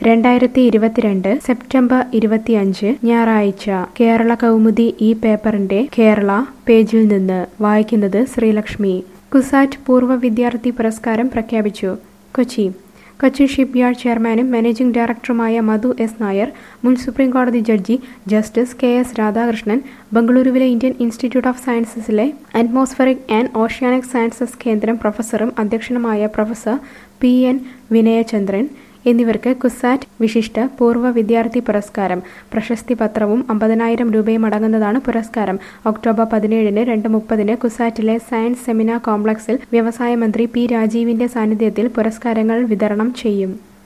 രണ്ടായിരത്തി ഇരുപത്തിരണ്ട് സെപ്റ്റംബർ ഇരുപത്തിയഞ്ച് ഞായറാഴ്ച കേരള കൗമുദി ഈ പേപ്പറിന്റെ കേരള പേജിൽ നിന്ന് വായിക്കുന്നത് ശ്രീലക്ഷ്മി കുസാറ്റ് പൂർവ്വ വിദ്യാർത്ഥി പുരസ്കാരം പ്രഖ്യാപിച്ചു കൊച്ചി കൊച്ചി ഷിപ്പ്യാർഡ് ചെയർമാനും മാനേജിംഗ് ഡയറക്ടറുമായ മധു എസ് നായർ മുൻ സുപ്രീം കോടതി judge justice K S Radhakrishnan ബംഗളൂരുവിലെ ഇന്ത്യൻ ഇൻസ്റ്റിറ്റ്യൂട്ട് ഓഫ് സയൻസസിലെ അറ്റ്മോസ്ഫറിക് ആൻഡ് ഓഷ്യാനിക് സയൻസസ് കേന്ദ്രം പ്രൊഫസറും അധ്യക്ഷനുമായ പ്രൊഫസർ പി എൻ വിനയചന്ദ്രൻ എന്നിവർക്ക് കുസാറ്റ് വിശിഷ്ട പൂർവ്വ വിദ്യാർത്ഥി പുരസ്കാരം പ്രശസ്തി പത്രവും അമ്പതിനായിരം രൂപയും അടങ്ങുന്നതാണ് പുരസ്കാരം ഒക്ടോബർ പതിനേഴിന് രണ്ട് മുപ്പതിന് കുസാറ്റിലെ സയൻസ് സെമിനാർ കോംപ്ലക്സിൽ വ്യവസായ മന്ത്രി പി രാജീവിന്റെ സാന്നിധ്യത്തിൽ പുരസ്കാരങ്ങൾ വിതരണം ചെയ്യും